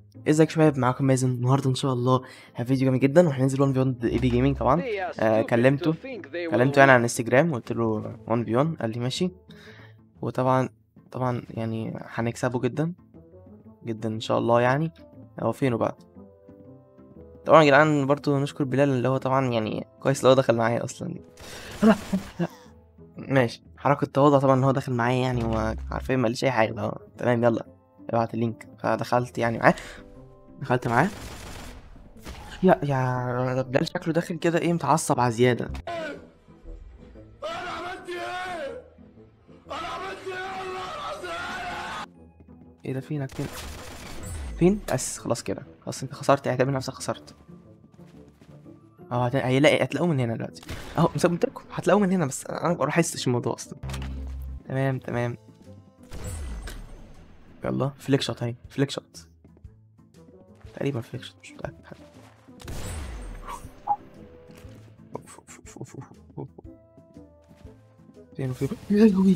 ازيك يا شباب معاكم مازن النهارده ان شاء الله فيديو جامد جدا وهننزل 1 بيوند اي بي جيمنج طبعا آه كلمته كلمته يعني على الانستجرام وقلت له 1 بيون قال لي ماشي وطبعا طبعا يعني هنكسبه جدا جدا ان شاء الله يعني هو فينه بقى طبعا يا جدعان برضه نشكر بلال اللي هو طبعا يعني كويس اللي هو دخل معايا اصلا لا لا ماشي حركة تواضع طبعا ان هو دخل معايا يعني وما عارفين ما قاليش اي حاجة ده هو تمام يلا ابعت اللينك فدخلت يعني معاه دخلت معاه يا يا بلال شكله داخل كده ايه متعصب على زيادة انا عملت ايه؟ انا عملت ايه والله العظيم؟ ايه ده فينك فين فين بس خلاص كده خلاص انت خسرت اعتبر نفسك خسرت اه هت- هيلاقي هتلاقوه من هنا دلوقتي اهو مثبت لكم هتلاقوه من هنا بس انا بروح احسش الموضوع اصلا تمام تمام يلا فليك شوت اهي فليك شوت تقريبا فليك شوت مش متأكد حاجة. أوف، أوف، أوف، أوف، أوف، أوف. فين وفين يا لهوي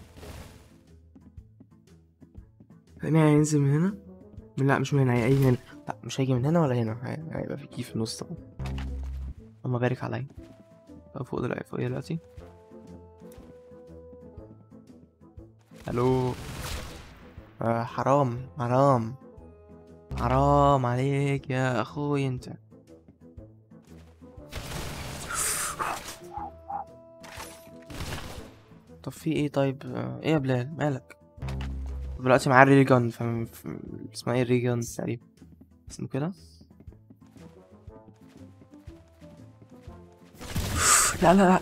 ثانية هينزل من هنا من لا مش من هنا هيجي من هنا لا مش هيجي من هنا ولا هنا هي- هيبقى في كيف في النص طبعا اللهم بارك عليا بقى فوق دلوقتي فوق دلوقتي الو آه حرام حرام حرام عليك يا اخوي انت طب في ايه طيب آه، ايه يا بلال مالك دلوقتي معاه ريجان فم... فم... اسمها ايه ريجان تقريبا اسمه كده لا لا لا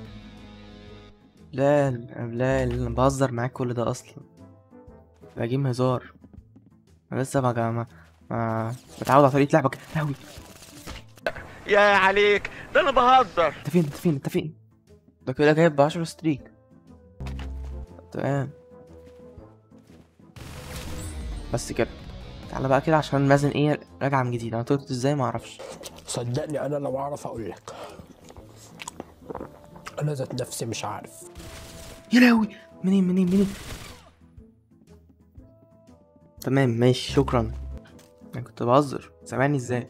بلال يا بلال انا بهزر معاك كل ده اصلا بجيب هزار انا لسه ما ما ما متعود على طريقة لعبك لهوي يا عليك ده انا بهزر انت فين انت فين انت فين ده كده جايب بعشرة ستريك تمام بس كده تعالى بقى كده عشان مازن ايه راجع من جديد انا طلعت ازاي ما اعرفش صدقني انا لو اعرف اقول لك انا ذات نفسي مش عارف يا لهوي منين منين منين تمام ماشي شكرا انا كنت بهزر سامعني ازاي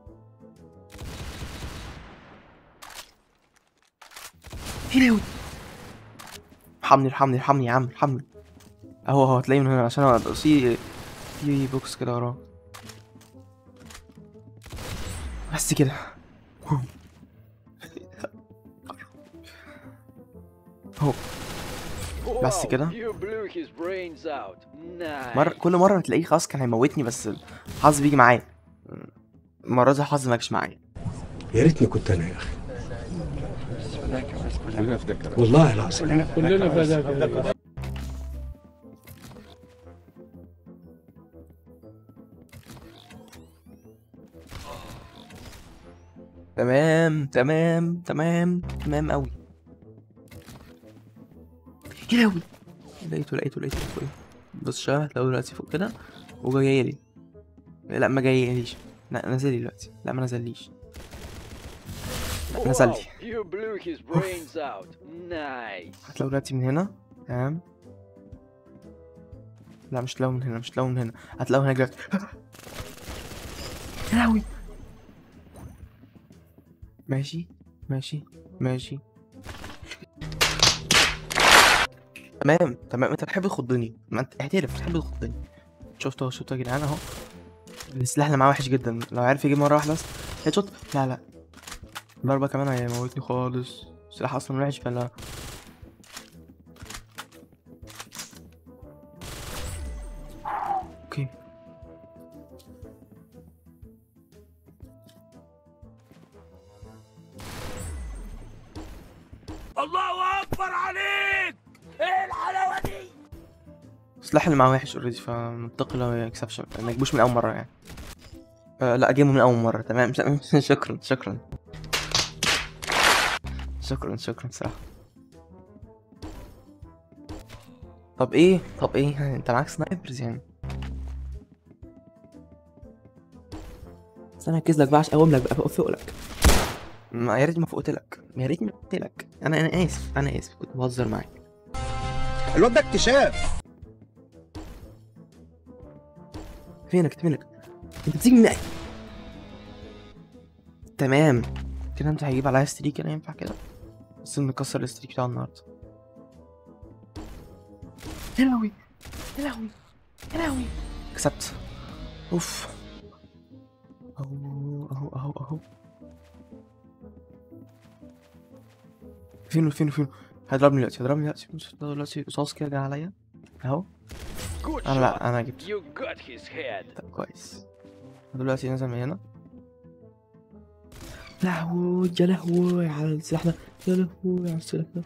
يا لهوي ارحمني ارحمني ارحمني يا عم ارحمني اهو اهو هتلاقيه من هنا عشان هو في في بوكس كده وراه بس كده اهو بس كده. مرة كل مرة تلاقيه خلاص كان هيموتني بس الحظ بيجي معايا المرة دي الحظ ما جاش معايا يا ريتني كنت انا يا اخي والله العظيم تمام تمام تمام تمام قوي يا لهوي لقيته لقيته لقيته فوق بص شبه هتلاقيه دلوقتي فوق كده وجاي لي لا ما جايليش لا نزل لي دلوقتي لا ما نزليش لا نزل لي You blew his brains out. Nice. هتلاقيه دلوقتي من هنا تمام لا مش تلاقيه من هنا مش تلاقيه من هنا هتلاقيه هنا دلوقتي يا لهوي ماشي ماشي ماشي تمام تمام انت بتحب تخضني ما انت اعترف بتحب تخضني شفتوا اهو شفتوا يا جدعان اهو السلاح اللي معاه وحش جدا لو عارف يجيب مره واحده بس هيد شوت لا لا ضربه كمان هيموتني خالص السلاح اصلا وحش فلا اوكي الله اكبر عليك ايه الحلاوه دي السلاح اللي معاه وحش اوريدي فمنطقي لو ما يكسبش ما يجيبوش من اول مره يعني آه لا اجيبه من اول مره تمام شكرا شكرا شكرا شكرا صراحه طب ايه طب ايه يعني انت معاك سنايبرز يعني استنى اركز لك بقى عشان اقوم لك بقى فوق لك ما يا ريتني ما فوقت لك يا ريتني ما فوقت لك انا انا اسف انا اسف كنت بهزر معاك الواد ده اكتشاف فينك فينك انت بتيجي من تمام كده انت هيجيب عليا ستريك كده ينفع كده بس نكسر الستريك بتاع النهارده يا لهوي يا لهوي يا لهوي كسبت اوف اهو اهو اهو اهو فين فين فين هيضربني دلوقتي هيضربني دلوقتي بص ده دلوقتي رصاص كده جه عليا اهو Good انا shot. لا انا جبت You got his head. طب كويس دلوقتي نزل من هنا لهوي يا لهوي على السلاح ده يا لهوي على السلاح ده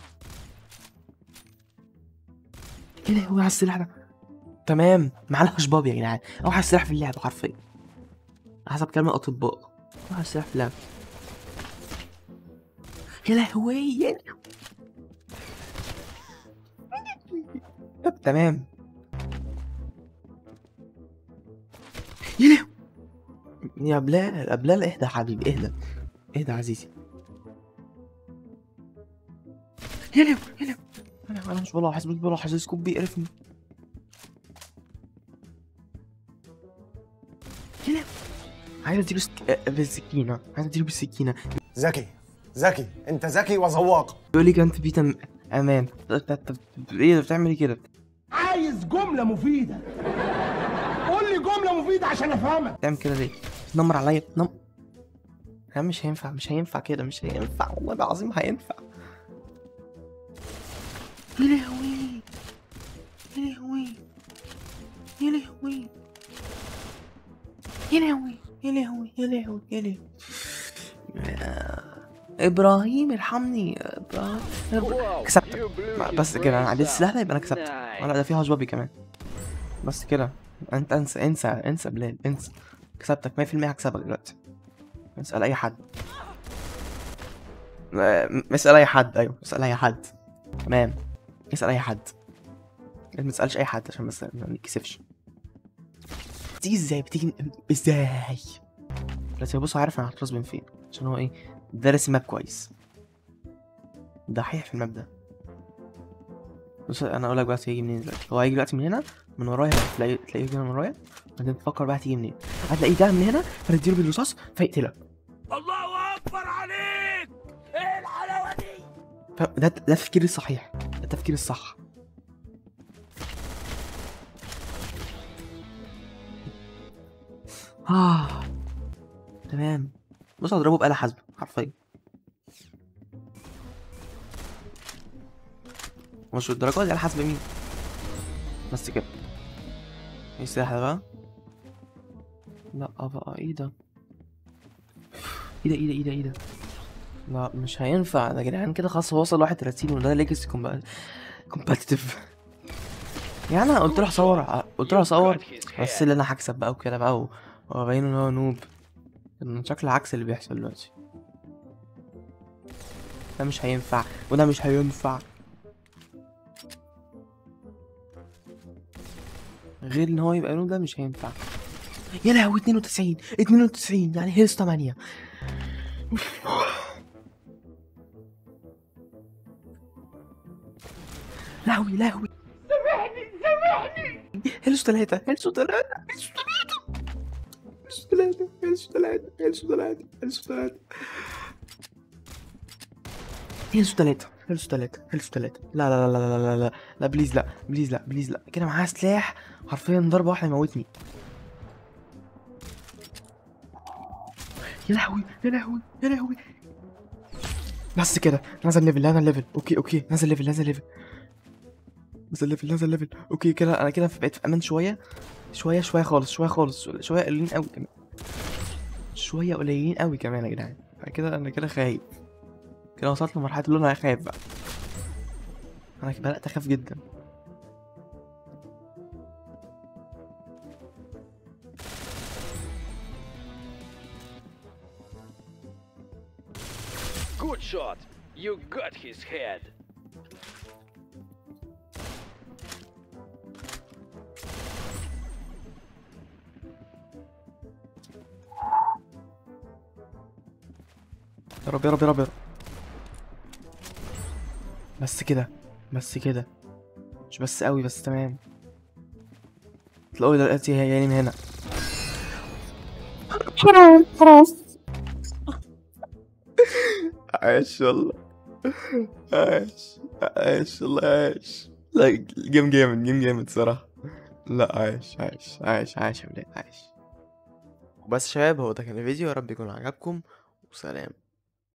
يا لهوي على السلاح ده تمام معانا شباب يا جدعان اوحش سلاح في اللعبة حرفيا حسب كلام الاطباء اوحش سلاح في اللعبة يا لهوي يا لهوي طب تمام يا لهوي يا بلال يا بلال اهدى يا حبيبي اهدى اهدى يا عزيزي يا لهوي يا لهوي يا لهوي انا مش بلاحظ مش بلاحظ السكوب بيقرفني يا لهوي عايز اديله سك... آه، بالسكينة عايز اديله بالسكينة ذكي ذكي انت ذكي وذواق يقول لي كانت في تم... امان ط- ط- ط- ايه ده بتعمل ايه كده عايز جملة مفيدة قول لي جملة مفيدة عشان افهمك بتعمل كده ليه تنمر عليا نم لا مش هينفع مش هينفع كده مش هينفع والله العظيم هينفع يا لهوي يا لهوي يا لهوي يا لهوي يا لهوي يا لهوي يا لهوي يا- ابراهيم ارحمني ابراهيم Wow, كسبت you blew his بس كده انا brains عديت السلاح out. ده يبقى انا كسبت Nice. ولا ده فيها هجبابي كمان بس كده انت انسى انسى انسى بلال انسى كسبتك 100% هكسبك دلوقتي اسال اي حد آه، م- اسال اي حد ايوه اسال اي حد تمام اسال اي حد ما تسالش اي حد عشان بس ما نتكسفش بتيجي ازاي بتيجي من- ازاي دلوقتي بص عارف انا هترص من فين عشان هو ايه دارس الماب كويس دحيح في الماب ده بص انا اقول لك بقى هيجي منين دلوقتي هو هيجي دلوقتي من هنا من ورايا تلاقيه تلاقيه كده من ورايا بعدين تفكر بقى هتيجي منين هتلاقيه جاي من هنا فتديله بالرصاص فيقتلك الله اكبر عليك ايه الحلاوة دي فاهم؟ ده ده التفكير الصحيح ده التفكير الصح آه تمام بص هضربه بآلة حاسبة حرفيا مش الدرجات دي آلة حاسبة مين بس كده ايه السلاح ده بقى لا بقى ايه ده ايه ده ايه ده ايه ده ايه ده لا مش هينفع ده يا جدعان كده خلاص هو وصل 31 وده ليجاسي كومباتيتيف يعني انا قلت له هصور قلت له هصور بس اللي انا هكسب بقى وكده بقى و- وابين ان هو نوب ان شكله عكس اللي بيحصل دلوقتي ده مش هينفع وده مش هينفع غير ان هو يبقى نوب ده مش هينفع يا لهوي 92 92 يعني هيلز 8 لهوي لهوي سامحني سامحني هيلز ثلاثة هيلز ثلاثة هيلز ثلاثة هيلز ثلاثة هيلز ثلاثة هيلز ثلاثة هيلز ثلاثة هيلز ثلاثة هيلز ثلاثة لا لا لا لا لا لا لا لا بليز لا بليز لا بليز لا كده معاه سلاح حرفيا ضربة واحدة يموتني يا لهوي يا لهوي يا لهوي بس كده نزل ليفل نزل ليفل اوكي اوكي نزل ليفل نزل ليفل نزل ليفل نزل ليفل اوكي كده انا كده بقيت في امان شويه شويه شويه خالص شويه خالص شويه قليلين قوي كمان شويه قليلين قوي كمان يا جدعان أنا كده انا كده خايف كده وصلت لمرحله اللي انا خايف بقى انا بدات اخاف جدا Good shot. You got his head. يا رب يا رب يا رب يا رب بس كده بس كده مش بس قوي بس تمام تلاقوا دلوقتي هي جايين من هنا عايش والله عايش عايش والله عايش لا الجيم جامد جيم جامد صراحة لا عايش عايش عايش عايش يا ولاد عايش وبس يا شباب هو ده كان الفيديو يا رب يكون عجبكم وسلام